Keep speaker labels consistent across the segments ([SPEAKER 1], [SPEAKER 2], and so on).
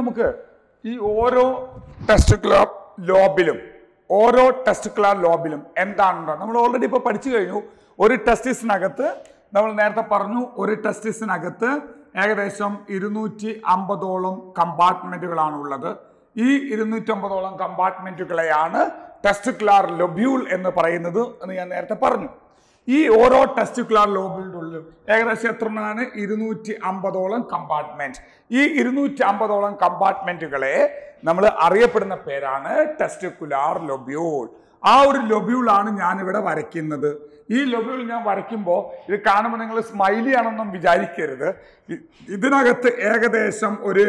[SPEAKER 1] നമുക്ക് ഈ ഓരോ ടെസ്റ്റിക്കുലർ ലോബിലും ഓരോ ടെസ്റ്റിക്കുലർ ലോബിലും എന്താണുണ്ടോ നമ്മൾ ഓൾറെഡി ഇപ്പോൾ പഠിച്ചു കഴിഞ്ഞു ഒരു ടെസ്റ്റിസിനകത്ത് നമ്മൾ നേരത്തെ പറഞ്ഞു ഒരു ടെസ്റ്റിസിനകത്ത് ഏകദേശം ഇരുന്നൂറ്റി അമ്പതോളം കമ്പാർട്ട്മെന്റുകളാണ് ഉള്ളത് ഈ ഇരുന്നൂറ്റമ്പതോളം കമ്പാർട്ട്മെന്റുകളെയാണ് ടെസ്റ്റിക്കുലാർ ലൊബ്യൂൾ എന്ന് പറയുന്നത് എന്ന് ഞാൻ നേരത്തെ പറഞ്ഞു ഈ ഓരോ ടെസ്റ്റിക്കുലാർ ലോബിയുടെ ഉള്ളിലും ഏകദേശം എത്രയാണ് ഇരുന്നൂറ്റി അമ്പതോളം കമ്പാർട്ട്മെന്റ് ഈ ഇരുന്നൂറ്റി അമ്പതോളം കമ്പാർട്ട്മെന്റുകളെ നമ്മൾ അറിയപ്പെടുന്ന പേരാണ് ടെസ്റ്റിക്കുലാർ ലൊബ്യൂൾ ആ ഒരു ലൊബ്യൂളാണ് ഞാൻ ഇവിടെ വരയ്ക്കുന്നത് ഈ ലൊബ്യൂൾ ഞാൻ വരയ്ക്കുമ്പോൾ ഇത് കാണുമ്പോൾ നിങ്ങൾ സ്മൈലി ആണെന്നും വിചാരിക്കരുത് ഇ- ഇതിനകത്ത് ഏകദേശം ഒരു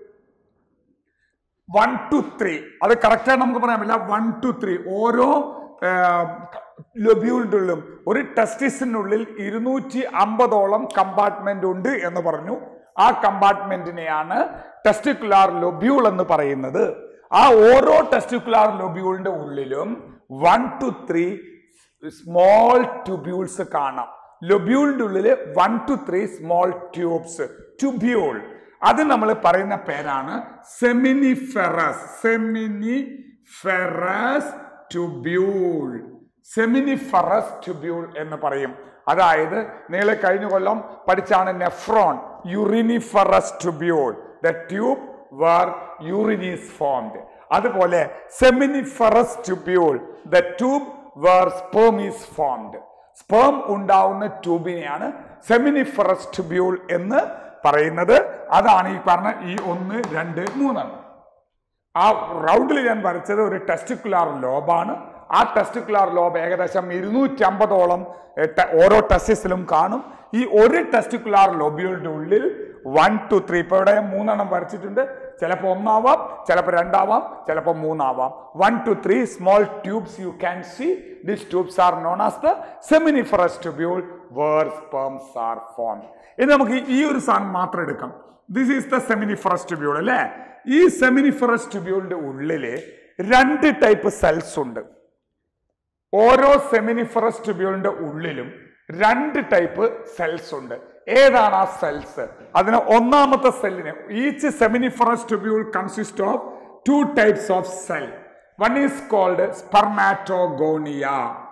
[SPEAKER 1] വൺ ടു ത്രീ അത് കറക്റ്റായിട്ട് നമുക്ക് പറയാൻ പറ്റില്ല വൺ ടു ത്രീ ഓരോ ലൊബ്യൂളിൻ്റെ ഉള്ളിലും ഒരു ടെസ്റ്റിസിനുള്ളിൽ ഇരുന്നൂറ്റി അമ്പതോളം കമ്പാർട്ട്മെന്റ് ഉണ്ട് എന്ന് പറഞ്ഞു ആ കമ്പാർട്ട്മെന്റിനെയാണ് ടെസ്റ്റിക്കുലാർ ലൊബ്യൂൾ എന്ന് പറയുന്നത് ആ ഓരോ ടെസ്റ്റിക്കുലാർ ലൊബ്യൂളിന്റെ ഉള്ളിലും one two three small tubules കാണാം ലൊബ്യൂളിന്റെ ഉള്ളിൽ one two three small tubes tubule അത് നമ്മൾ പറയുന്ന പേരാണ് seminiferous seminiferous tubule seminiferous tubule എന്ന് പറയും അതായത് നിങ്ങൾ കഴിഞ്ഞ കൊല്ലം പഠിച്ചാണ് nephron uriniferous tubule the tube where urine is formed അതുപോലെ seminiferous tubule the tube where sperm is formed sperm ഉണ്ടാവുന്ന ട്യൂബിനെയാണ് സെമിനിഫറസ് ട്യൂബ്യൂൾ എന്ന് പറയുന്നത് അതാണ് ഈ പറഞ്ഞ ഈ ഒന്ന് രണ്ട് മൂന്നെണ്ണം ആ റൗണ്ടിൽ ഞാൻ വരച്ചത് ഒരു ടെസ്റ്റിക്കുലാർ ലോബാണ് ആ ടെസ്റ്റിക്കുലാർ ലോബ് ഏകദേശം ഇരുന്നൂറ്റി അമ്പതോളം ഓരോ ടെസ്റ്റിസിലും കാണും ഈ ഒരു ടെസ്റ്റിക്കുലാർ ലോബിയുടെ ഉള്ളിൽ വൺ ടു ത്രീ ഇപ്പൊ ഇവിടെ മൂന്നെണ്ണം വരച്ചിട്ടുണ്ട് ചിലപ്പോൾ ഒന്നാവാം ചിലപ്പോൾ രണ്ടാവാം ചിലപ്പോൾ മൂന്നാവാം one two three small tubes you can see this tubes are known as the seminiferous tubule where sperms are form ഇനി നമുക്ക് ഈ ഒരു സാധനം മാത്രം എടുക്കാം this is the seminiferous tubule അല്ലേ ഈ സെമിനിഫറസ് ട്യൂബ്യൂളിന്റെ ഉള്ളില് രണ്ട് ടൈപ്പ് സെൽസ് ഉണ്ട് ഓരോ സെമിനിഫറസ് ട്യൂബ്യൂളിന്റെ ഉള്ളിലും രണ്ട് ടൈപ്പ് സെൽസ് ഉണ്ട് ഏതാണ് ആ സെൽസ് അതിന് ഒന്നാമത്തെ സെല്ലിന് each seminiferous tubule consist of two types of cell one is called spermatogonia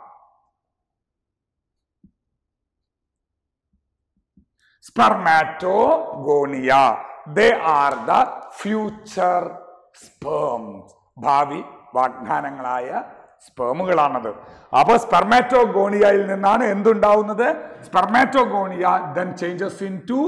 [SPEAKER 1] spermatogonia they are the future sperms ഭാവി വാഗ്ദാനങ്ങളായ സ്പേമുകളാണത് അപ്പൊ സ്പെർമാറ്റോഗോണിയയിൽ നിന്നാണ് എന്തുണ്ടാവുന്നത് spermatogonia then changes into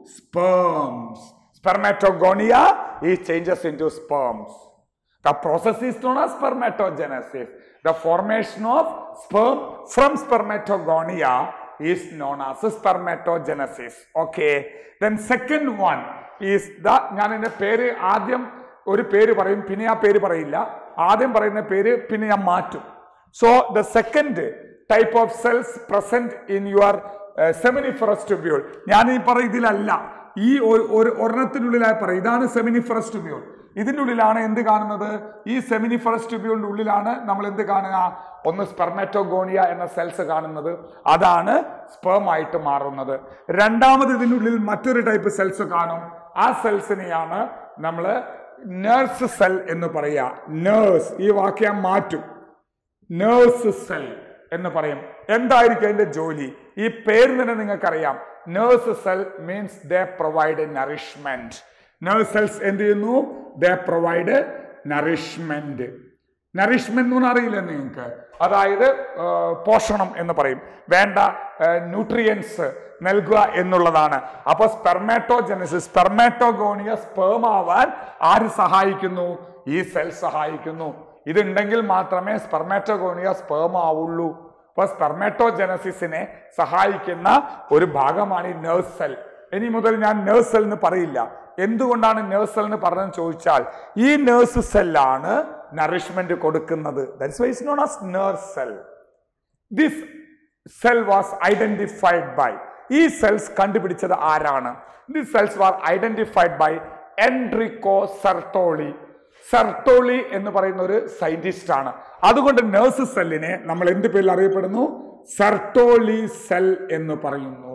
[SPEAKER 1] sperms spermatogonia ഈ changes into sperms The process is known as spermatogenesis. The formation of sperm from spermatogonia is known as spermatogenesis. Okay. Then second one is the ഞാൻ എൻ്റെ പേര് ആദ്യം ഒരു പേര് പറയും പിന്നെ ആ പേര് പറയില്ല ആദ്യം പറയുന്ന പേര് പിന്നെ ഞാൻ മാറ്റും so the second type of cells present in your seminiferous tubule ഞാൻ ഈ പറയും ഇതിലല്ല ഈ ഒരു ഒരു ഒരെണ്ണത്തിനുള്ളിലായി പറയും ഇതാണ് സെമിനിഫറസ് ട്യൂബ്യൂൾ ഇതിൻ്റെ ഉള്ളിലാണ് എന്ത് കാണുന്നത് ഈ സെമിനിഫറസ് ട്യൂബ്യൂളിന്റെ ഉള്ളിലാണ് നമ്മൾ എന്ത് കാണുക ഒന്ന് സ്പെർമാറ്റോഗോണിയ എന്ന സെൽസ് കാണുന്നത് അതാണ് സ്പേം ആയിട്ട് മാറുന്നത് രണ്ടാമത് ഇതിൻ്റെ ഉള്ളിൽ മറ്റൊരു ടൈപ്പ് സെൽസ് കാണും ആ സെൽസിനെയാണ് നമ്മൾ നേഴ്സ് സെൽ എന്ന് പറയുക നേഴ്സ് ഈ വാക്യം മാറ്റും നേഴ്സ് സെൽ എന്ന് പറയും എന്തായിരിക്കും അതിന്റെ ജോലി ഈ പേര് തന്നെ നിങ്ങൾക്കറിയാം nurse cell means they provide nourishment nurse cells എന്ത് ചെയ്യുന്നു ദേ പ്രൊവൈഡ് നറിഷ്മെന്റ് നറിഷ്മെന്റ് എന്ന് അറിയില്ല നിങ്ങൾക്ക് അതായത് ആ, പോഷണം എന്ന് പറയും വേണ്ട ന്യൂട്രിയൻസ് നൽകുക എന്നുള്ളതാണ് അപ്പൊ സ്പെർമാറ്റോജനസിസ് സ്പെർമാറ്റോഗോണിയ സ്പേം ആവാൻ ആര് സഹായിക്കുന്നു ഈ സെൽ സഹായിക്കുന്നു ഇതുണ്ടെങ്കിൽ മാത്രമേ സ്പെർമാറ്റോഗോണിയ സ്പേം ആവുള്ളൂ അപ്പൊ സ്പെർമാറ്റോജനസിസിനെ സഹായിക്കുന്ന ഒരു ഭാഗമാണ് ഈ നേഴ്സ് സെൽ ഇനി മുതൽ ഞാൻ നേഴ്സ് സെൽ എന്ന് പറയില്ല എന്തുകൊണ്ടാണ് നേഴ്സ് സെൽ എന്ന് പറഞ്ഞതെന്ന് ചോദിച്ചാൽ ഈ നേഴ്സ് സെല്ലാണ് നറിഷ്മെന്റ് കൊടുക്കുന്നത് that's why is known as nurse cell this cell was identified by ഈ സെൽസ് കണ്ടുപിടിച്ചത് ആരാണ് this cells were identified by Enrico Sertoli Sertoli എന്ന് പറയുന്ന ഒരു സയന്റിസ്റ്റ് ആണ് അതുകൊണ്ട് നേഴ്സ് സെല്ലിനെ നമ്മൾ എന്ത് പേരിൽ അറിയപ്പെടുന്നു സെർട്ടോളി സെൽ എന്ന് പറയുന്നു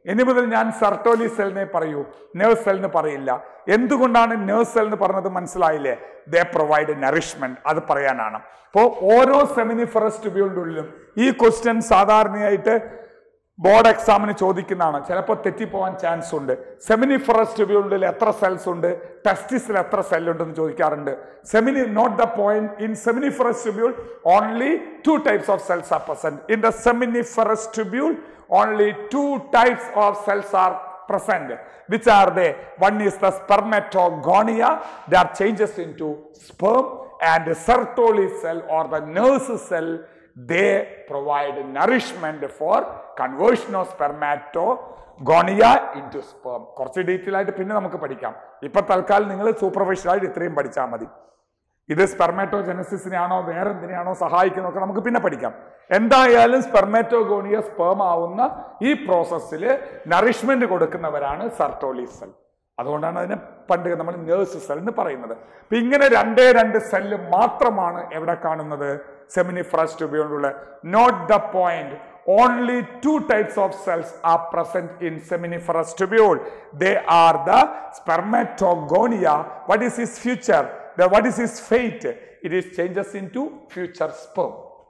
[SPEAKER 1] ഇനി മുതൽ ഞാൻ സർട്ടോലി സെല്ലിനെ പറയൂ നേഴ്സ് സെല്ലിന് പറയില്ല എന്തുകൊണ്ടാണ് നേഴ്സ് സെൽ എന്ന് പറഞ്ഞത് മനസ്സിലായില്ലേ ദേ പ്രൊവൈഡ് നറിഷ്മെന്റ് അത് പറയാനാണ് അപ്പോൾ ഓരോ സെമിനിഫറസ് ട്യൂബ്യൂളിൻ്റെ ഉള്ളിലും ഈ ക്വസ്റ്റ്യൻ സാധാരണയായിട്ട് ബോർഡ് എക്സാമിന് ചോദിക്കുന്നതാണ് ചിലപ്പോൾ തെറ്റിപ്പോവാൻ ചാൻസ് ഉണ്ട് സെമിനിഫറസ് ട്യൂബ്യൂളിൽ എത്ര സെൽസ് ഉണ്ട് ടെസ്റ്റിസിൽ എത്ര സെൽ ഉണ്ടെന്ന് ചോദിക്കാറുണ്ട് സെമിനി note the point in seminiferous tubule only two types of cells are present in the seminiferous tubule only two types of cells are present which are they one is the spermatogonia they are changes into sperm and the sertoli cell or the nurse cell they provide nourishment for conversion of spermatogonia into sperm കുറച്ച് detail ആയിട്ട് പിന്നെ നമുക്ക് പഠിക്കാം ഇപ്പൊ തൽക്കാലം നിങ്ങൾ superficial ആയിട്ട് ഇത്രയും പഠിച്ചാൽ മതി ഇത് സ്പെർമാറ്റോജനസിസിനെയാണോ വേറെ എന്തിനെയാണോ സഹായിക്കുന്നതൊക്കെ നമുക്ക് പിന്നെ പഠിക്കാം എന്തായാലും സ്പെർമാറ്റോഗോണിയ സ്പേം ആവുന്ന ഈ പ്രോസസ്സിൽ നറിഷ്മെന്റ് കൊടുക്കുന്നവരാണ് സർട്ടോളി സെൽ അതുകൊണ്ടാണ് അതിനെ പണ്ട് നമ്മൾ നേഴ്സ് സെൽ എന്ന് പറയുന്നത് അപ്പൊ ഇങ്ങനെ രണ്ടേ രണ്ട് സെല്ല് മാത്രമാണ് എവിടെ കാണുന്നത് സെമിനിഫ്രസ് ട്യൂബ്യൂളിലുള്ള note the point only two types of cells are present in seminiferous tubule they are the spermatogonia what is his future the what is his fate it is changes into future sperm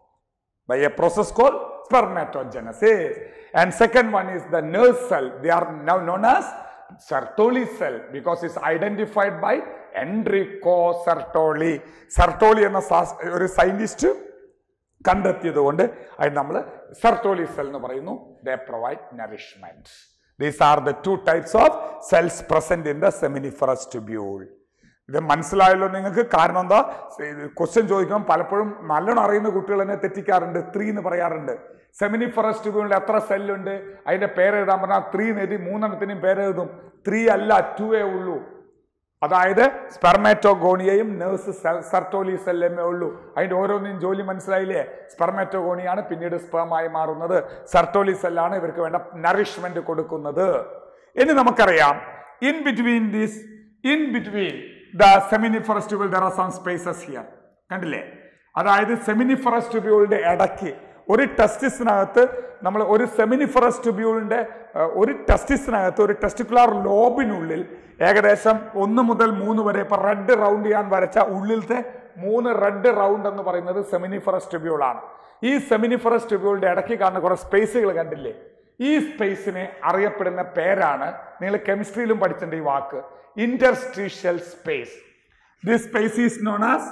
[SPEAKER 1] by a process called spermatogenesis and second one is the nerve cell they are now known as Sertoli cell because it's identified by Enrico Sertoli Sertoli എന്ന സാസ്- ഒരു scientist കണ്ടെത്തിയത് കൊണ്ട് അത് നമ്മൾ സർട്ടോളി cell എന്ന് പറയുന്നു they provide nourishment these are the two types of cells present in the seminiferous tubule ഇത് മനസ്സിലായല്ലോ നിങ്ങൾക്ക് കാരണം എന്താ ക്വസ്റ്റ്യൻ ചോദിക്കുമ്പോൾ പലപ്പോഴും നല്ലോണം അറിയുന്ന കുട്ടികൾ തന്നെ തെറ്റിക്കാറുണ്ട് ത്രീ എന്ന് പറയാറുണ്ട് സെമിനിഫറസ് ട്യൂബ്യൂളിൽ എത്ര സെല്ലുണ്ട് അതിന്റെ പേര് എഴുതാൻ പറഞ്ഞാൽ ത്രീ എന്ന് എഴുതി മൂന്നെണ്ണത്തിനും പേരെഴുതും ത്രീ അല്ല ടു ഏ ഉള്ളൂ അതായത് സ്പെർമാറ്റോഗോണിയയും നേഴ്സ് സർട്ടോലി സെല്ലമേ ഉള്ളൂ അതിന്റെ ഓരോന്നിനും ജോലി മനസ്സിലായില്ലേ സ്പെർമാറ്റോഗോണിയാണ് പിന്നീട് സ്പേമായി മാറുന്നത് സർട്ടോലി സെല്ലാണ് ഇവർക്ക് വേണ്ട നറിഷ്മെന്റ് കൊടുക്കുന്നത് ഇനി നമുക്കറിയാം in between these in between the seminiferous tubule there are some spaces here കണ്ടില്ലേ അതായത് സെമിനിഫറസ് ട്യൂബ്യൂളിന്റെ ഇടയ്ക്ക് ഒരു ടെസ്റ്റിസിനകത്ത് നമ്മൾ ഒരു സെമിനിഫറസ് ട്യൂബ്യൂളിന്റെ ഏഹ്, ഒരു ടെസ്റ്റിസിനകത്ത് ഒരു ടെസ്റ്റിക്കുലാർ ലോബിനുള്ളിൽ ഏകദേശം ഒന്ന് മുതൽ മൂന്ന് വരെ ഇപ്പൊ റെഡ് റൗണ്ട് ചെയ്യാൻ വരച്ച ഉള്ളിലത്തെ മൂന്ന് റെഡ് റൗണ്ട് എന്ന് പറയുന്നത് സെമിനിഫറസ് ട്യൂബ്യൂളാണ് ഈ സെമിനിഫറസ് ട്യൂബ്യൂളിന്റെ ഇടയ്ക്ക് കാണുന്ന കുറെ സ്പേസുകൾ കണ്ടില്ലേ ഈ സ്പേസിനെ അറിയപ്പെടുന്ന പേരാണ് നിങ്ങൾ കെമിസ്ട്രിയിലും പഠിച്ചിട്ടുണ്ട് ഈ വാക്ക് interstitial space this space is known as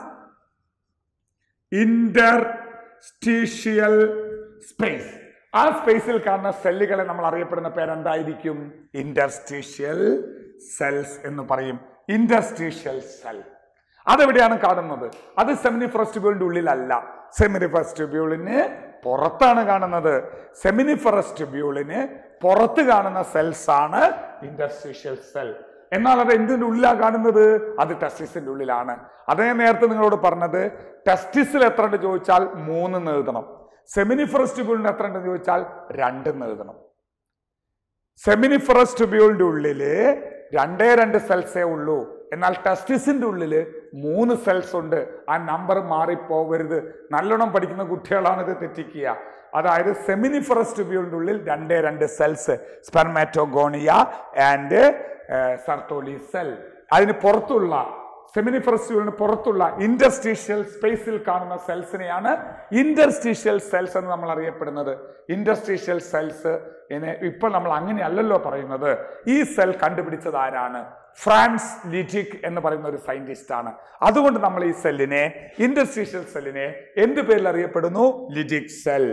[SPEAKER 1] interstitial space ആ സ്പേസിൽ കാണുന്ന സെല്ലുകളെ നമ്മൾ അറിയപ്പെടുന്ന പേരെന്തായിരിക്കും ഇന്റർസ്റ്റീഷ്യൽ സെൽസ് എന്ന് പറയും ഇന്റർസ്റ്റീഷ്യൽ സെൽ അതെവിടെയാണ് കാണുന്നത് അത് സെമിനിഫറസ് ട്യൂബ്യൂളിന്റെ ഉള്ളിലല്ല സെമിനിഫറസ് ട്യൂബ്യൂളിന് പുറത്താണ് കാണുന്നത് സെമിനിഫറസ് ട്യൂബ്യൂളിന് പുറത്ത് കാണുന്ന സെൽസ് ആണ് ഇന്റർസ്റ്റീഷ്യൽ സെൽ എന്നാൽ അത് എന്തിന്റെ ഉള്ളിലാണ് കാണുന്നത് അത് ടെസ്റ്റിസിന്റെ ഉള്ളിലാണ് അതേ നേരത്തെ നിങ്ങളോട് പറഞ്ഞത് ടെസ്റ്റിസിൽ എത്ര ഉണ്ട് ചോദിച്ചാൽ മൂന്ന് എഴുതണം സെമിനിഫറസ് ട്യൂബ്യൂളിന് എത്ര ഉണ്ടെന്ന് ചോദിച്ചാൽ രണ്ട് എഴുതണം സെമിനിഫറസ് ട്യൂബ്യൂളിന്റെ ഉള്ളില് രണ്ടേ രണ്ട് സെൽസേ ഉള്ളൂ എന്നാൽ ടെസ്റ്റിസിന്റെ ഉള്ളില് മൂന്ന് സെൽസ് ഉണ്ട് ആ നമ്പർ മാറിപ്പോവരുത് നല്ലോണം പഠിക്കുന്ന കുട്ടികളാണ് ഇത് തെറ്റിക്കുക അതായത് സെമിനിഫറസ് ട്യൂബ്യൂളിന്റെ ഉള്ളിൽ രണ്ടേ രണ്ട് cells spermatogonia and Sertoli cell അതിന് പുറത്തുള്ള സെമിനിഫറസ് ട്യൂബിന് പുറത്തുള്ള ഇന്റർസ്റ്റീഷ്യൽ സ്പേസിൽ കാണുന്ന സെൽസിനെയാണ് ഇന്റർസ്റ്റീഷ്യൽ സെൽസ് എന്ന് നമ്മൾ അറിയപ്പെടുന്നത് ഇന്റർസ്റ്റീഷ്യൽ സെൽസ് ഇപ്പൊ നമ്മൾ അങ്ങനെയല്ലല്ലോ പറയുന്നത് ഈ സെൽ കണ്ടുപിടിച്ചത് ആരാണ് ഫ്രാൻസ് ലിറ്റിക് എന്ന് പറയുന്ന ഒരു സയന്റിസ്റ്റ് ആണ് അതുകൊണ്ട് നമ്മൾ ഈ സെല്ലിനെ ഇന്റർസ്റ്റീഷ്യൽ സെല്ലിനെ എന്ത് പേരിൽ അറിയപ്പെടുന്നു Leydig cell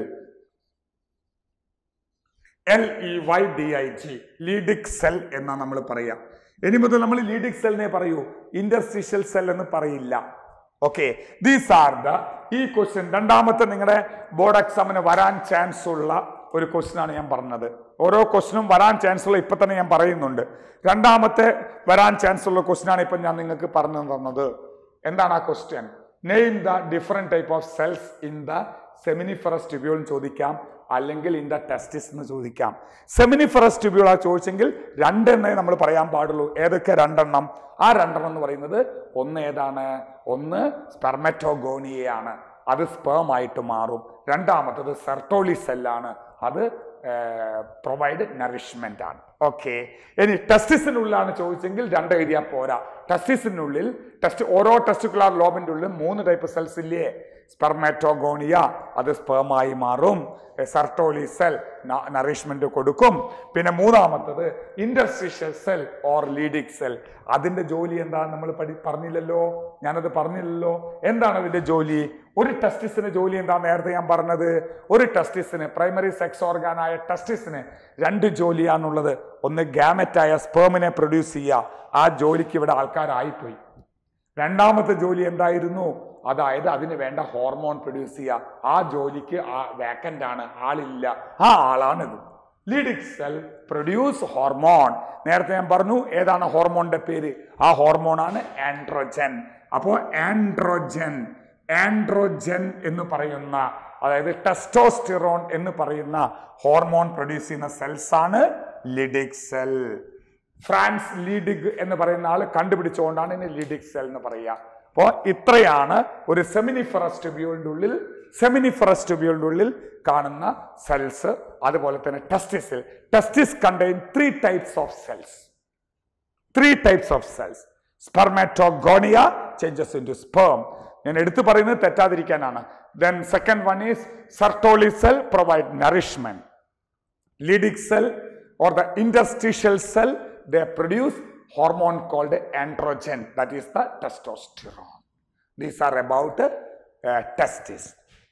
[SPEAKER 1] L E Y D I G Leydig cell എന്നാ നമ്മൾ പറയാം ഇനി മുതൽ നമ്മൾ ലീഡിക് സെല്ലിനെ പറയൂ ഇന്റർസ്റ്റീഷ്യൽ സെൽ എന്ന് പറയില്ല ഓക്കെ ദീസ് ആർ ദ ഈ ക്വസ്റ്റ്യൻ രണ്ടാമത്തെ നിങ്ങളുടെ ബോർഡ് എക്സാമിന് വരാൻ ചാൻസ് ഉള്ള ഒരു ക്വസ്റ്റ്യൻ ആണ് ഞാൻ പറഞ്ഞത് ഓരോ ക്വസ്റ്റ്യനും വരാൻ ചാൻസ് ഉള്ള ഇപ്പൊ തന്നെ ഞാൻ പറയുന്നുണ്ട് രണ്ടാമത്തെ വരാൻ ചാൻസ് ഉള്ള ക്വസ്റ്റ്യൻ ആണ് ഇപ്പൊ ഞാൻ നിങ്ങൾക്ക് പറഞ്ഞു തന്നത് എന്താണ് ആ question name the different type of cells in the seminiferous tubule ചോദിക്കാം അല്ലെങ്കിൽ ഇൻ ദ ടെസ്റ്റിസ് എന്ന് ചോദിക്കാം സെമിനിഫറസ് ട്യൂബ്യൂൾ ആ ചോദിച്ചെങ്കിൽ രണ്ടെണ്ണേ നമ്മൾ പറയാൻ പാടുള്ളൂ ഏതൊക്കെ രണ്ടെണ്ണം ആ രണ്ടെണ്ണം എന്ന് പറയുന്നത് ഒന്ന് ഏതാണ് ഒന്ന് സ്പെർമറ്റോഗോണിയയാണ് അത് sperm ആയിട്ട് മാറും രണ്ടാമത്തത് സെർട്ടോളി സെല്ലാണ് അത് പ്രൊവൈഡ് നറിഷ്മെന്റ് ആണ് ഓക്കെ ഇനി ടെസ്റ്റിസിനുള്ളിലാണ് ചോദിച്ചെങ്കിൽ രണ്ട് എഴുതിയാൽ പോരാ ടെസ്റ്റിസിനുള്ളിൽ ടെസ്റ്റ് ഓരോ ടെസ്റ്റിക്കുലാർ ലോബിന്റെ ഉള്ളിൽ മൂന്ന് ടൈപ്പ് സെൽസ് ഇല്ലേ സ്പെർമാറ്റോഗോണിയ അത് സ്പേമായി മാറും സർട്ടോളി സെൽ നറിഷ്മെന്റ് കൊടുക്കും പിന്നെ മൂന്നാമത്തത് interstitial cell or Leydig cell അതിന്റെ ജോലി എന്താ നമ്മൾ പഠി പറഞ്ഞില്ലല്ലോ ഞാനത് പറഞ്ഞില്ലല്ലോ എന്താണ് അതിന്റെ ജോലി ഒരു ടെസ്റ്റിസിന് ജോലി എന്താ നേരത്തെ ഞാൻ പറഞ്ഞത് ഒരു ടെസ്റ്റിസിന് പ്രൈമറി സെക്സ് ഓർഗാനായ ടെസ്റ്റിസിന് രണ്ട് ജോലിയാണുള്ളത് ഒന്ന് ഗാമറ്റായ സ്പേമിനെ പ്രൊഡ്യൂസ് ചെയ്യുക ആ ജോലിക്ക് ഇവിടെ ആൾക്കാരായിപ്പോയി രണ്ടാമത്തെ ജോലി എന്തായിരുന്നു അതായത് അതിന് വേണ്ട ഹോർമോൺ പ്രൊഡ്യൂസ് ചെയ്യുക ആ ജോലിക്ക് ആ വേക്കൻ്റ് ആണ് ആളില്ല ആ ആളാണിത് ലീഡിക് സെൽ പ്രൊഡ്യൂസ് ഹോർമോൺ നേരത്തെ ഞാൻ പറഞ്ഞു ഏതാണ് ഹോർമോണിന്റെ പേര് ആ ഹോർമോണാണ് ആൻഡ്രോജൻ അപ്പോൾ ആൻഡ്രോജൻ ആൻഡ്രോജൻ എന്ന് പറയുന്ന അതായത് ടെസ്റ്റോസ്റ്റിറോൺ എന്ന് പറയുന്ന ഹോർമോൺ പ്രൊഡ്യൂസ് ചെയ്യുന്ന സെൽസ് ആണ് ലിഡിക് സെൽ ഫ്രാൻസ് ലീഡിഗ് എന്ന് പറയുന്ന ആൾ കണ്ടുപിടിച്ചുകൊണ്ടാണ് ഇതിന് ലീഡിക് സെൽ എന്ന് പറയുക അപ്പോൾ ഇത്രയാണ് ഒരു സെമിനിഫറസ് ട്യൂബ്യൂളിന്റെ ഉള്ളിൽ സെമിനിഫറസ് ട്യൂബ്യൂളിന്റെ ഉള്ളിൽ കാണുന്ന സെൽസ് അതുപോലെ തന്നെ ടെസ്റ്റിസിൽ testis contain three types of cells three types of cells spermatogonia changes into sperm ഞാൻ എടുത്തു പറയുന്നത് തെറ്റാതിരിക്കാനാണ് then second one is Sertoli cell provide nourishment lytic cell or the interstitial cell they produce hormone called androgen that is the testosterone these are about uh, testis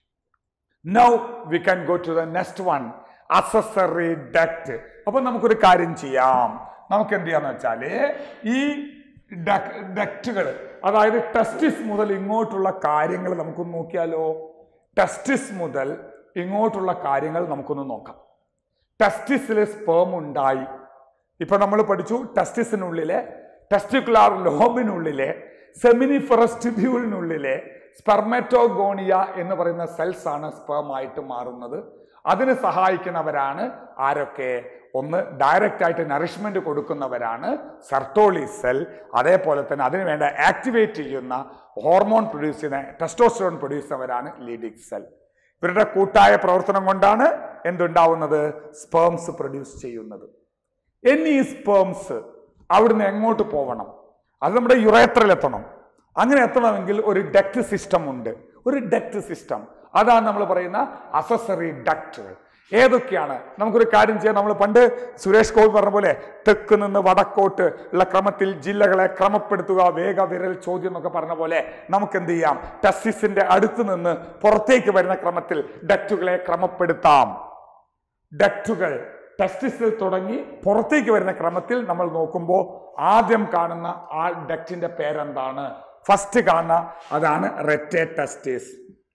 [SPEAKER 1] now we can go to the next one accessory duct അപ്പൊ നമുക്കൊരു കാര്യം ചെയ്യാം നമുക്ക് എന്ത് ചെയ്യാന്ന് വെച്ചാല് ഈ ഡക്റ്റുകൾ അതായത് ടെസ്റ്റിസ് മുതൽ ഇങ്ങോട്ടുള്ള കാര്യങ്ങൾ നമുക്കൊന്ന് നോക്കിയാലോ ടെസ്റ്റിസ് മുതൽ ഇങ്ങോട്ടുള്ള കാര്യങ്ങൾ നമുക്കൊന്ന് നോക്കാം ടെസ്റ്റിസിൽ സ്പേം ഉണ്ടായി ഇപ്പൊ നമ്മൾ പഠിച്ചു ടെസ്റ്റിസിനുള്ളിലെ ടെസ്റ്റിക്കുലാർ ലോബിനുള്ളിലെ സെമിനിഫറസ് ട്യൂബ്യൂളിനുള്ളിലെ സ്പെർമറ്റോഗോണിയ എന്ന് പറയുന്ന സെൽസ് ആണ് സ്പേം ആയിട്ട് മാറുന്നത് അതിന് സഹായിക്കുന്നവരാണ് ആരൊക്കെ ഒന്ന് ഡയറക്റ്റ് ആയിട്ട് നറിഷ്മെന്റ് കൊടുക്കുന്നവരാണ് സർട്ടോളി സെൽ അതേപോലെ തന്നെ അതിന് വേണ്ട ആക്ടിവേറ്റ് ചെയ്യുന്ന ഹോർമോൺ പ്രൊഡ്യൂസ് ചെയ്യുന്ന ടെസ്റ്റോസ്റ്ററോൺ പ്രൊഡ്യൂസ് ചെയ്യുന്നവരാണ് ലീഡിക് സെൽ ഇവരുടെ കൂട്ടായ പ്രവർത്തനം കൊണ്ടാണ് എന്തുണ്ടാവുന്നത് സ്പേംസ് പ്രൊഡ്യൂസ് ചെയ്യുന്നത് എന്നീ സ്പേംസ് അവിടുന്ന് എങ്ങോട്ട് പോകണം അത് നമ്മുടെ യുറേത്രയിൽ എത്തണം അങ്ങനെ എത്തണമെങ്കിൽ ഒരു ഡക്ട് സിസ്റ്റം ഉണ്ട് ഒരു ഡക്ട് സിസ്റ്റം അതാണ് നമ്മൾ പറയുന്ന അസസറി ഡക്റ്റുകൾ ഏതൊക്കെയാണ് നമുക്കൊരു കാര്യം ചെയ്യാം നമ്മൾ പണ്ട് സുരേഷ് ഗോപി പറഞ്ഞ പോലെ തെക്ക് നിന്ന് വടക്കോട്ട് ഉള്ള ക്രമത്തിൽ ജില്ലകളെ ക്രമപ്പെടുത്തുക വേഗ വിരൽ ചോദ്യം എന്നൊക്കെ പറഞ്ഞ പോലെ നമുക്ക് എന്ത് ചെയ്യാം ടെസ്റ്റിസിന്റെ അടുത്ത് നിന്ന് പുറത്തേക്ക് വരുന്ന ക്രമത്തിൽ ഡക്റ്റുകളെ ക്രമപ്പെടുത്താം ഡക്റ്റുകൾ ടെസ്റ്റിസിൽ തുടങ്ങി പുറത്തേക്ക് വരുന്ന ക്രമത്തിൽ നമ്മൾ നോക്കുമ്പോൾ ആദ്യം കാണുന്ന ആ ഡക്റ്റിന്റെ പേരെന്താണ് ഫസ്റ്റ് കാണുന്ന അതാണ് റെറ്റേ ടെസ്റ്റിസ്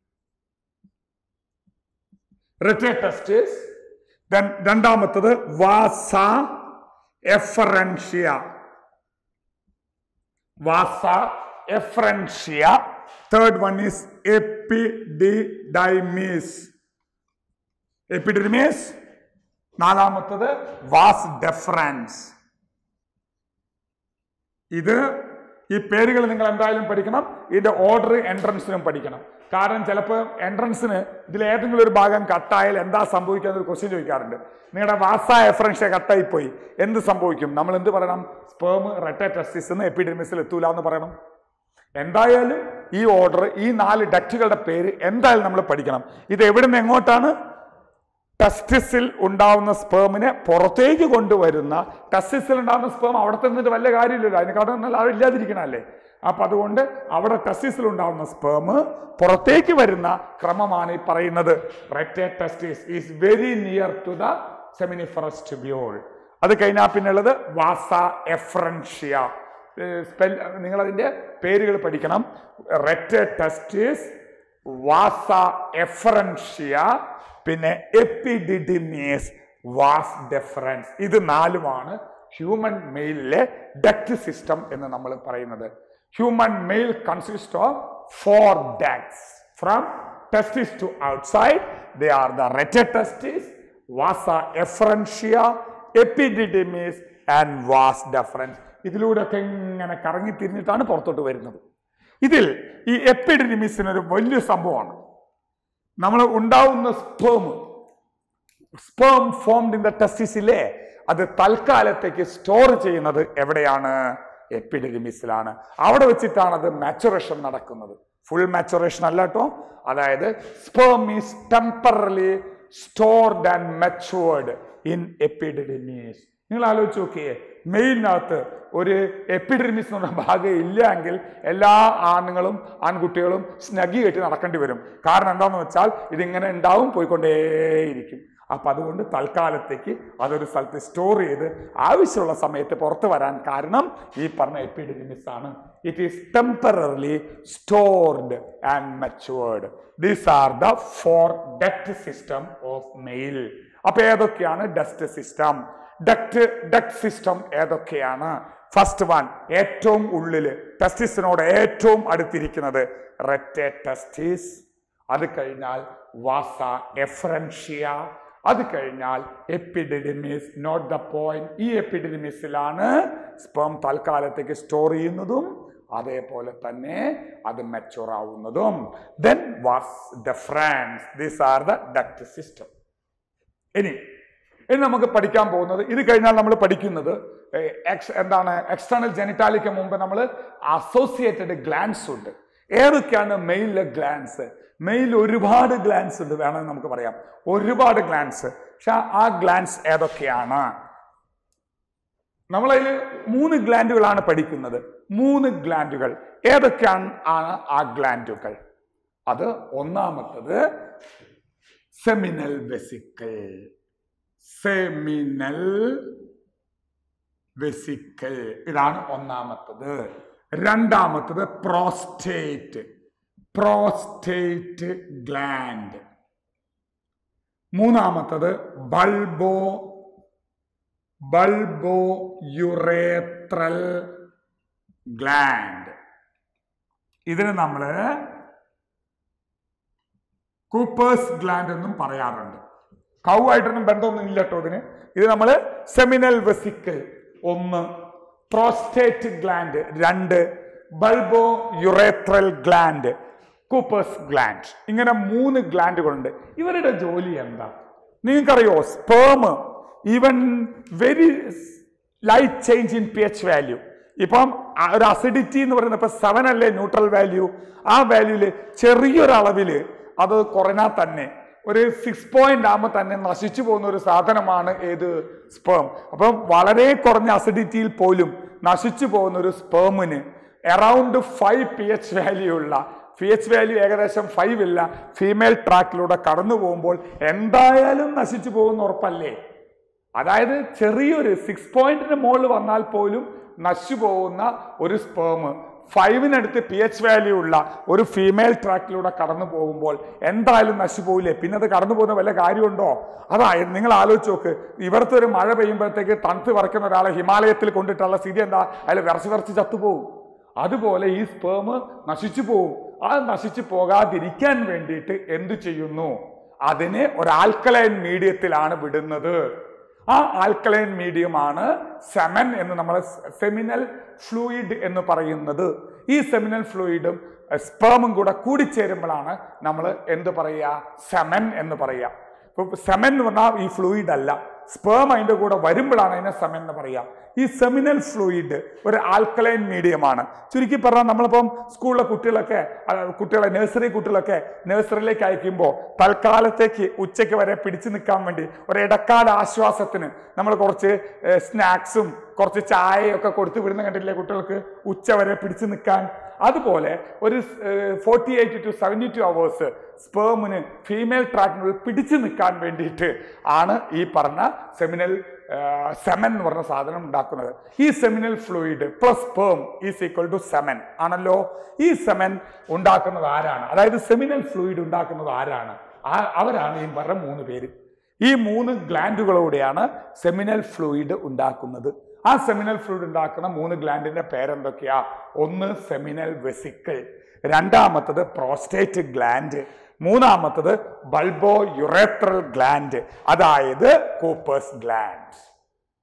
[SPEAKER 1] റെറ്റേ ടെസ്റ്റിസ് ദെൻ രണ്ടാമത്തത് vasa efferentia vasa efferentia third one is epididymis epididymis നാലാമത്തത് വാസ് ഡെഫറൻസ് ഇത് ഈ പേരുകൾ നിങ്ങൾ എന്തായാലും പഠിക്കണം ഇതിന്റെ ഓർഡർ എൻട്രൻസിനും പഠിക്കണം കാരണം ചിലപ്പോൾ എൻട്രൻസിന് ഇതിൽ ഏതെങ്കിലും ഒരു ഭാഗം കട്ടായാൽ എന്താ സംഭവിക്കുക എന്നൊരു ക്വസ്റ്റ്യൻ ചോദിക്കാറുണ്ട് നിങ്ങളുടെ വാസ എഫറൻഷ്യ കട്ടായി പോയി എന്ത് സംഭവിക്കും നമ്മൾ എന്ത് പറയണം സ്പേം റെറ്റ ടെസ്റ്റിസ് എന്ന് എപ്പിഡെമിസിൽ എത്തൂല എന്ന് പറയണം എന്തായാലും ഈ ഓർഡർ ഈ നാല് ഡക്റ്റുകളുടെ പേര് എന്തായാലും നമ്മൾ പഠിക്കണം ഇത് എവിടെ നിന്ന് എങ്ങോട്ടാണ് ടെസ്റ്റിസിൽ ഉണ്ടാവുന്ന സ്പേമിനെ പുറത്തേക്ക് കൊണ്ടുവരുന്ന ടെസ്റ്റിസിൽ ഉണ്ടാവുന്ന സ്പേം അവിടെ നിന്നിട്ട് വല്ല കാര്യമില്ലല്ലോ അതിനെക്കാട്ടും നല്ല അത് ഇല്ലാതിരിക്കണല്ലേ അപ്പൊ അതുകൊണ്ട് അവിടെ ടെസ്റ്റിസിൽ ഉണ്ടാവുന്ന സ്പേം പുറത്തേക്ക് വരുന്ന ക്രമമാണ് ഈ പറയുന്നത് rete testis is very near to the seminiferous tubule അത് കഴിഞ്ഞാൽ പിന്നെ ഉള്ളത് വാസ എഫ്രൻഷ്യ സ്പെൽ നിങ്ങൾ അതിന്റെ പേരുകൾ പഠിക്കണം റെറ്റേ ടെസ്റ്റിസ് വാസ എഫറൻഷ്യ പിന്നെ എപ്പിഡിഡിമിയസ് വാസ് ഡെഫറൻസ് ഇത് നാലുമാണ് ഹ്യൂമൻ മെയിലിലെ ഡക്ട് സിസ്റ്റം എന്ന് നമ്മൾ പറയുന്നത് human male consist of four ducts from testis to outside they are the rete testis vasa efferentia epididymis and vas deferens ഇതിലൂടെയൊക്കെ ഇങ്ങനെ കറങ്ങി തിരിഞ്ഞിട്ടാണ് പുറത്തോട്ട് വരുന്നത് ഇതിൽ ഈ എപ്പിഡിമിസിന് ഒരു വലിയ സംഭവമാണ് നമ്മൾ ഉണ്ടാവുന്ന sperm sperm formed in the ടെസ്റ്റിസിലെ അത് തൽക്കാലത്തേക്ക് സ്റ്റോർ ചെയ്യുന്നത് എവിടെയാണ് എപ്പിഡെമിസിലാണ് അവിടെ വെച്ചിട്ടാണ് അത് മാച്ചുറേഷൻ നടക്കുന്നത് ഫുൾ മാച്ചുറേഷൻ അല്ല കേട്ടോ അതായത് sperm is temporarily stored and matured in epididymis നിങ്ങൾ ആലോചിച്ച് നോക്കിയേ മെയിനകത്ത് ഒരു എപ്പിഡെമിസ് എന്ന് പറഞ്ഞ ഭാഗം ഇല്ല എങ്കിൽ എല്ലാ ആണുങ്ങളും ആൺകുട്ടികളും സ്നഗി കെട്ടി നടക്കേണ്ടി വരും കാരണം എന്താണെന്ന് വെച്ചാൽ ഇതിങ്ങനെ ഉണ്ടാവും പോയിക്കൊണ്ടേയിരിക്കും അപ്പൊ അതുകൊണ്ട് തൽക്കാലത്തേക്ക് അതൊരു സ്ഥലത്ത് സ്റ്റോർ ചെയ്ത് ആവശ്യമുള്ള സമയത്ത് പുറത്തു വരാൻ കാരണം ഈ പറഞ്ഞ എപ്പിഡെമിസ് ആണ് it is temporarily stored and matured these are the four duct system of male അപ്പൊ ഏതൊക്കെയാണ് duct system duct duct system ഏതൊക്കെയാണ് ഫസ്റ്റ് വൺ ഏറ്റവും ഉള്ളില് ടെസ്റ്റിസിനോട് ഏറ്റവും അടുത്തിരിക്കുന്നത് റെറ്റെ ടെസ്റ്റിസ് അത് കഴിഞ്ഞാൽ വാസ എഫ്രൻഷ്യ അത് കഴിഞ്ഞാൽ എപ്പിഡിഡിമിസ് നോട്ട് ദ പോയിന്റ് ഈ എപ്പിഡിഡിമിസിലാണ് സ്പേം തൽക്കാലത്തേക്ക് സ്റ്റോർ ചെയ്യുന്നതും അതേപോലെ തന്നെ അത് മെച്ചുവർ ആവുന്നതും then vas deferens these are the duct system ഇനി ഇനി നമുക്ക് പഠിക്കാൻ പോകുന്നത് ഇത് കഴിഞ്ഞാൽ നമ്മൾ പഠിക്കുന്നത് ഏർ, ex- എന്താണ് എക്സ്റ്റേണൽ ജെനിറ്റാലിക്ക് മുമ്പ് നമ്മൾ അസോസിയേറ്റഡ് ഗ്ലാൻസ് ഉണ്ട് ഏതൊക്കെയാണ് മെയിലിലെ ഗ്ലാൻസ് മെയിൽ ഒരുപാട് ഗ്ലാൻസ് ഉണ്ട് വേണമെങ്കിൽ നമുക്ക് പറയാം ഒരുപാട് ഗ്ലാൻസ് പക്ഷെ ആ ഗ്ലാൻസ് ഏതൊക്കെയാണ് നമ്മളതിൽ മൂന്ന് ഗ്ലാൻഡുകളാണ് പഠിക്കുന്നത് മൂന്ന് ഗ്ലാൻഡുകൾ ഏതൊക്കെയാണ് ആണ് ആ ഗ്ലാൻഡുകൾ അത് ഒന്നാമത്തത് സെമിനൽ വെസിക്കിൾ സെമിനൽ വെസിക്കിൾ ഇതാണ് ഒന്നാമത്തത് രണ്ടാമത്തത് പ്രോസ്റ്റേറ്റ് പ്രോസ്റ്റേറ്റ് ഗ്ലാൻഡ് മൂന്നാമത്തത് ബൾബോ ബൾബോ യുറേത്രൽ ഗ്ലാൻഡ് ഇതിന് നമ്മൾ കൂപ്പേഴ്സ് ഗ്ലാൻഡ് എന്നും പറയാറുണ്ട് കൗ ആയിട്ടൊന്നും ബന്ധമൊന്നും ഇല്ല കേട്ടോ ഇതിന് ഇത് നമ്മൾ സെമിനൽ വെസിക്കിൾ ഒന്ന് പ്രോസ്റ്റേറ്റ് ഗ്ലാൻഡ് രണ്ട് bulbourethral gland Cowper's gland ഇങ്ങനെ മൂന്ന് ഗ്ലാൻഡുകളുണ്ട് ഇവരുടെ ജോലി എന്താ നിങ്ങൾക്കറിയോ sperm even very light change in p H value ഇപ്പം ആ ഒരു അസിഡിറ്റി എന്ന് പറയുന്നത് ഇപ്പൊ സെവൻ അല്ലേ ന്യൂട്രൽ വാല്യൂ ആ വാല്യൂല് ചെറിയൊരളവില് അത് കുറഞ്ഞാൽ തന്നെ ഒരു സിക്സ് പോയിന്റ് ആകുമ്പോൾ തന്നെ നശിച്ചു പോകുന്ന ഒരു സാധനമാണ് ഏത് സ്പേം അപ്പം വളരെ കുറഞ്ഞ അസിഡിറ്റിയിൽ പോലും നശിച്ചു പോകുന്ന ഒരു സ്പേമിന് around five p H value ഉള്ള പി എച്ച് വാല്യൂ ഏകദേശം ഫൈവ് ഇല്ല ഫീമെയിൽ ട്രാക്കിലൂടെ കടന്നു പോകുമ്പോൾ എന്തായാലും നശിച്ചു പോകുന്ന ഉറപ്പല്ലേ അതായത് ചെറിയൊരു സിക്സ് പോയിന്റിന് മുകളിൽ വന്നാൽ പോലും നശിച്ചു പോകുന്ന ഒരു സ്പേം ഫൈവിനടുത്ത് പി എച്ച് വാല്യൂ ഉള്ള ഒരു ഫീമെയിൽ ട്രാക്കിലൂടെ കടന്നു പോകുമ്പോൾ എന്തായാലും നശിച്ചു പോകില്ലേ പിന്നെ അത് കടന്നു പോകുന്ന വല്ല കാര്യമുണ്ടോ അതായത് നിങ്ങൾ ആലോചിച്ച് നോക്ക് ഇവിടുത്തെ ഒരു മഴ പെയ്യുമ്പോഴത്തേക്ക് തണുത്ത് വറക്കുന്ന ഒരാളെ ഹിമാലയത്തിൽ കൊണ്ടിട്ടുള്ള സ്ഥിതി എന്താ അയാൾ വിറച്ച് വിറച്ച് ചത്തുപോകും അതുപോലെ ഈ സ്പേം നശിച്ചു പോകും ആ നശിച്ചു പോകാതിരിക്കാൻ വേണ്ടിയിട്ട് എന്തു ചെയ്യുന്നു അതിനെ ഒരു ആൽക്കലൈൻ മീഡിയത്തിലാണ് വിടുന്നത് ആ ആൽക്കലൈൻ മീഡിയമാണ് സെമൻ എന്ന് നമ്മൾ സെമിനൽ ഫ്ലൂയിഡ് എന്ന് പറയുന്നത് ഈ സെമിനൽ ഫ്ലൂയിഡും സ്പേമും കൂടെ കൂടിച്ചേരുമ്പോഴാണ് നമ്മൾ എന്ത് പറയുക സെമൻ എന്ന് പറയുക ഇപ്പൊ സെമൻ എന്ന് പറഞ്ഞാൽ ഈ ഫ്ലൂയിഡ് അല്ല സ്പേം അതിന്റെ കൂടെ വരുമ്പോഴാണ് അതിനെ സെമൻ എന്ന് പറയുക ഈ സെമിനൽ ഫ്ലൂയിഡ് ഒരു ആൽക്കലൈൻ മീഡിയമാണ് ചുരുക്കി പറഞ്ഞാൽ നമ്മളിപ്പം സ്കൂളിലെ കുട്ടികളൊക്കെ ആ, കുട്ടികളെ നഴ്സറി കുട്ടികളൊക്കെ നഴ്സറിയിലേക്ക് അയക്കുമ്പോൾ തൽക്കാലത്തേക്ക് ഉച്ചയ്ക്ക് വരെ പിടിച്ചു നിൽക്കാൻ വേണ്ടി ഒരു ഇടക്കാല ആശ്വാസത്തിന് നമ്മൾ കുറച്ച് സ്നാക്സും കുറച്ച് ചായയൊക്കെ കൊടുത്തു വിടുന്ന കണ്ടില്ലേ കുട്ടികൾക്ക് ഉച്ച വരെ പിടിച്ചു നിൽക്കാൻ അതുപോലെ ഒരു forty eight to seventy two hours സ്പേമിന് ഫീമെയിൽ ട്രാക്കിനുള്ളിൽ പിടിച്ചു നിൽക്കാൻ വേണ്ടിയിട്ട് ആണ് ഈ പറഞ്ഞ സെമിനൽ സെമൻ എന്ന് പറഞ്ഞ സാധനം ഉണ്ടാക്കുന്നത് ഈ seminal fluid plus sperm is equal to semen ആണല്ലോ ഈ സെമൻ ഉണ്ടാക്കുന്നത് ആരാണ് അതായത് സെമിനൽ ഫ്ലൂയിഡ് ഉണ്ടാക്കുന്നത് ആരാണ് ആ- അവരാണ് ഈ പറഞ്ഞ മൂന്ന് പേര് ഈ മൂന്ന് ഗ്ലാൻഡുകളോടെയാണ് സെമിനൽ ഫ്ലൂയിഡ് ഉണ്ടാക്കുന്നത് ആ സെമിനൽ ഫ്ലൂയിഡ് ഉണ്ടാക്കുന്ന മൂന്ന് ഗ്ലാൻഡിന്റെ പേരെന്തൊക്കെയാ ഒന്ന് സെമിനൽ വെസിക്കിൾ രണ്ടാമത്തത് പ്രോസ്റ്റേറ്റ് ഗ്ലാൻഡ് മൂന്നാമത്തത് ബൾബോ യുറേത്രൽ ഗ്ലാൻഡ് അതായത് കൂപ്പേഴ്സ് ഗ്ലാൻഡ്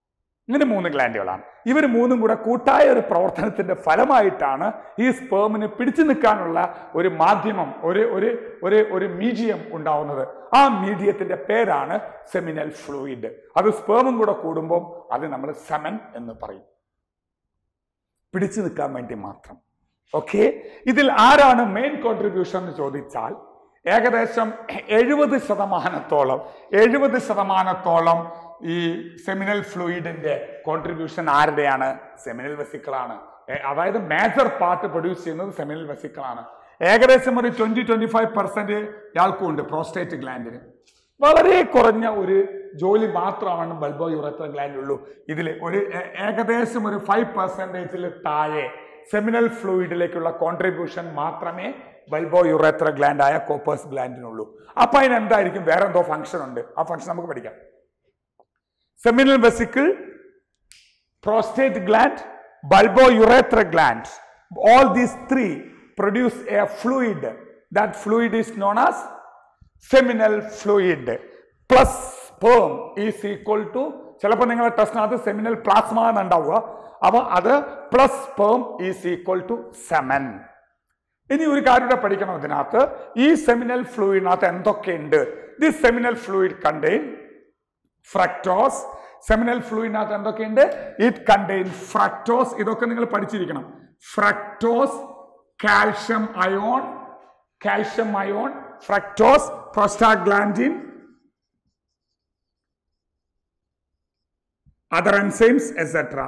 [SPEAKER 1] ഇങ്ങനെ മൂന്ന് ഗ്ലാൻഡുകളാണ് ഇവർ മൂന്നും കൂടെ കൂട്ടായ ഒരു പ്രവർത്തനത്തിന്റെ ഫലമായിട്ടാണ് ഈ സ്പേമിന് പിടിച്ചു നിൽക്കാനുള്ള ഒരു മാധ്യമം ഒരു ഒരു ഒരു ഒരു മീഡിയം ഉണ്ടാവുന്നത് ആ മീഡിയത്തിന്റെ പേരാണ് സെമിനൽ ഫ്ലൂയിഡ് അത് സ്പേമും കൂടെ കൂടുമ്പോൾ അത് നമ്മൾ സെമൻ എന്ന് പറയും പിടിച്ചു നിൽക്കാൻ വേണ്ടി മാത്രം ഓക്കെ ഇതിൽ ആരാണ് മെയിൻ കോൺട്രിബ്യൂഷൻ എന്ന് ചോദിച്ചാൽ ഏകദേശം എഴുപത് ശതമാനത്തോളം എഴുപത് ശതമാനത്തോളം ഈ സെമിനൽ ഫ്ലൂയിഡിന്റെ കോൺട്രിബ്യൂഷൻ ആരുടെയാണ് സെമിനൽ വെസിക്കിളാണ് എ- അതായത് മേജർ പാർട്ട് പ്രൊഡ്യൂസ് ചെയ്യുന്നത് സെമിനൽ വെസിക്കിളാണ് ഏകദേശം ഒരു ട്വന്റി ട്വന്റി ഫൈവ് പെർസെന്റ് ഇയാൾക്കും ഉണ്ട് പ്രോസ്റ്റേറ്റ് ഗ്ലാൻഡിന് വളരെ കുറഞ്ഞ ഒരു ജോലി മാത്രമാണ് ബൾബോ യുറത്ര ഗ്ലാൻഡുള്ളൂ ഇതിൽ ഒരു ഏ- ഏകദേശം ഒരു ഫൈവ് പെർസെൻറ്റേജിൽ താഴെ സെമിനൽ ഫ്ലൂയിഡിലേക്കുള്ള കോൺട്രിബ്യൂഷൻ മാത്രമേ ബൾബോ യുറത്ര ഗ്ലാൻഡ് ആയ കോപ്പേഴ്സ് ഗ്ലാൻഡിനുള്ളൂ അപ്പൊ അതിന് എന്തായിരിക്കും വേറെ എന്തോ ഫംഗ്ഷൻ ഉണ്ട് ആ ഫംഗ്ഷൻ നമുക്ക് പഠിക്കാം seminal vesicle prostate gland, bulbourethra gland. All these three produce a fluid. That fluid is known as seminal fluid. Plus sperm is equal to ചിലപ്പോൾ നിങ്ങളുടെ ടെസ്റ്റിനകത്ത് സെമിനൽ പ്ലാസ്മ എന്നുണ്ടാവുക അപ്പൊ അത് plus sperm is equal to semen ഇനി ഒരു കാര്യം കൂടെ പഠിക്കണം ഇതിനകത്ത് ഈ സെമിനൽ ഫ്ലൂയിഡിനകത്ത് എന്തൊക്കെയുണ്ട് this seminal fluid contain fructose seminal ഫ്ലൂയിഡിനകത്ത് എന്തൊക്കെയുണ്ട് ഇറ്റ് കണ്ടെയ്ൻ ഫ്രക്ടോസ് ഇതൊക്കെ നിങ്ങൾ പഠിച്ചിരിക്കണം fructose calcium ion calcium ion fructose prostaglandin other enzymes etc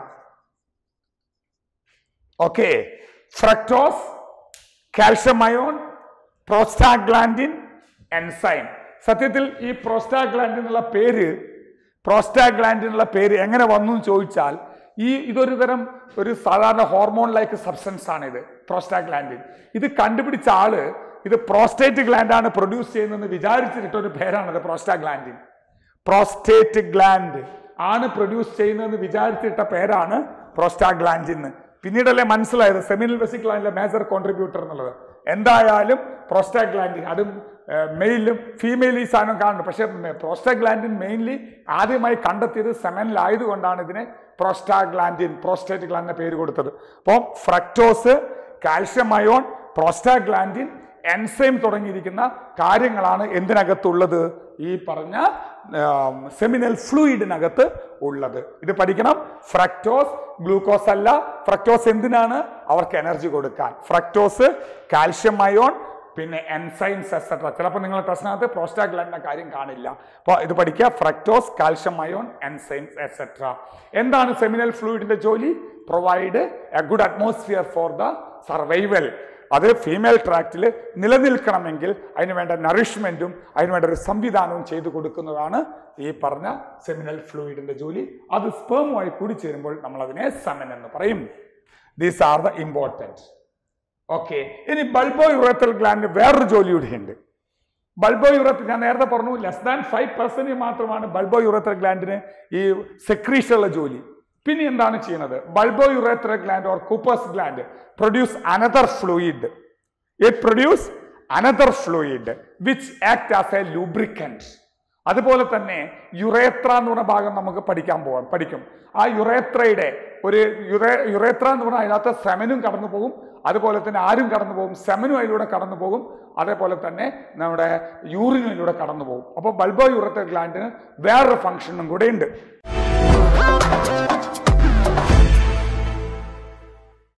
[SPEAKER 1] okay fructose calcium ion prostaglandin enzyme സത്യത്തിൽ ഈ പ്രോസ്റ്റാഗ്ലാൻഡിൻ എന്നുള്ള പേര് പ്രോസ്റ്റാഗ്ലാൻഡിൻ എന്നുള്ള പേര് എങ്ങനെ വന്നു എന്ന് ചോദിച്ചാൽ ഈ ഇതൊരു തരം ഒരു സാധാരണ ഹോർമോൺ ലൈക്ക് സബ്സ്റ്റൻസ് ആണ് ഇത് പ്രോസ്റ്റാഗ്ലാൻഡിൻ ഇത് കണ്ടുപിടിച്ച ആള് ഇത് പ്രോസ്റ്റേറ്റ് ഗ്ലാൻഡ് ആണ് പ്രൊഡ്യൂസ് ചെയ്യുന്നതെന്ന് വിചാരിച്ചിട്ട് ഒരു പേരാണിത് പ്രോസ്റ്റാഗ്ലാൻഡിൻ പ്രോസ്റ്റേറ്റ് ഗ്ലാൻഡ് ആണ് പ്രൊഡ്യൂസ് ചെയ്യുന്നതെന്ന് വിചാരിച്ചിട്ട പേരാണ് പ്രോസ്റ്റാഗ്ലാൻഡിൻ എന്ന് പിന്നീടല്ലേ മനസ്സിലായത് സെമിനൽ വെസിക്ലാൻഡിലെ മേജർ കോൺട്രിബ്യൂട്ടർ എന്നുള്ളത് എന്തായാലും പ്രോസ്റ്റാഗ്ലാൻഡിൻ അതും മെയിലും ഫീമെയിൽ ഈ സാധനം കാണുന്നു പക്ഷെ പ്രോസ്റ്റാഗ്ലാൻഡിൻ മെയിൻലി ആദ്യമായി കണ്ടെത്തിയത് സെമനിലായതുകൊണ്ടാണ് ഇതിനെ പ്രോസ്റ്റാഗ്ലാൻഡിൻ പ്രോസ്റ്റേറ്റ് ഗ്ലാൻഡിന്റെ പേര് കൊടുത്തത് അപ്പോൾ fructose calcium ion prostaglandin enzyme തുടങ്ങിയിരിക്കുന്ന കാര്യങ്ങളാണ് എന്തിനകത്തുള്ളത് ഈ പറഞ്ഞ സെമിനൽ ഫ്ലൂയിഡിനകത്ത് ഉള്ളത് ഇത് പഠിക്കണം ഫ്രക്ടോസ് ഗ്ലൂക്കോസ് അല്ല ഫ്രക്ടോസ് എന്തിനാണ് അവർക്ക് എനർജി കൊടുക്കാൻ ഫ്രക്ടോസ് കാൽഷ്യം അയോൺ പിന്നെ എൻസൈംസ് എക്സെട്ര ചിലപ്പോൾ നിങ്ങൾ ടെസ്റ്റിനകത്ത് പ്രോസ്റ്റാഗ്ലാൻഡിന്റെ കാര്യം കാണില്ല അപ്പോൾ ഇത് പഠിക്കുക fructose calcium ion enzymes etcetera എന്താണ് സെമിനൽ ഫ്ലൂയിഡിന്റെ ജോലി provide a good atmosphere for the survival അത് ഫീമെയിൽ ട്രാക്റ്റിൽ നിലനിൽക്കണമെങ്കിൽ അതിന് വേണ്ട നറിഷ്മെന്റും അതിന് വേണ്ട ഒരു സംവിധാനവും ചെയ്തു കൊടുക്കുന്നതാണ് ഈ പറഞ്ഞ സെമിനൽ ഫ്ലൂയിഡിന്റെ ജോലി അത് സ്പേമുമായി കൂടി ചേരുമ്പോൾ നമ്മൾ അതിനെ സമൻ എന്ന് പറയും these are the important okay ഇനി ബൾബോ യുറത്തൽ ഗ്ലാൻഡ് വേറൊരു ജോലി കൂടി ഉണ്ട് ബൾബോ യുറത്ത് ഞാൻ നേരത്തെ പറഞ്ഞു ലെസ് ദാൻ ഫൈവ് പെർസെന്റ് മാത്രമാണ് ബൾബോ യുറത്തൽ ഗ്ലാൻഡിന് ഈ സെക്രീഷനുള്ള ജോലി പിന്നെ എന്താണ് ചെയ്യുന്നത് bulbourethral gland or Cowper's gland produce another fluid it produce another fluid which act as a lubricant അതുപോലെ തന്നെ യുറേത്ര എന്ന് പറഞ്ഞ ഭാഗം നമുക്ക് പഠിക്കാൻ പോകാം പഠിക്കും ആ യുറേത്രയുടെ ഒരു യുറേ യുറേത്ര എന്ന് പറഞ്ഞാൽ അതിനകത്ത് സെമനും കടന്നു പോകും അതുപോലെ തന്നെ ആരും കടന്നു പോകും സെമനും അതിലൂടെ കടന്നു പോകും അതേപോലെ തന്നെ നമ്മുടെ യൂറിനും അതിലൂടെ കടന്നു പോകും അപ്പോൾ ബൾബോ യുറേത്ര ഗ്ലാൻഡിന് വേറൊരു ഫംഗ്ഷനും കൂടെ ഉണ്ട്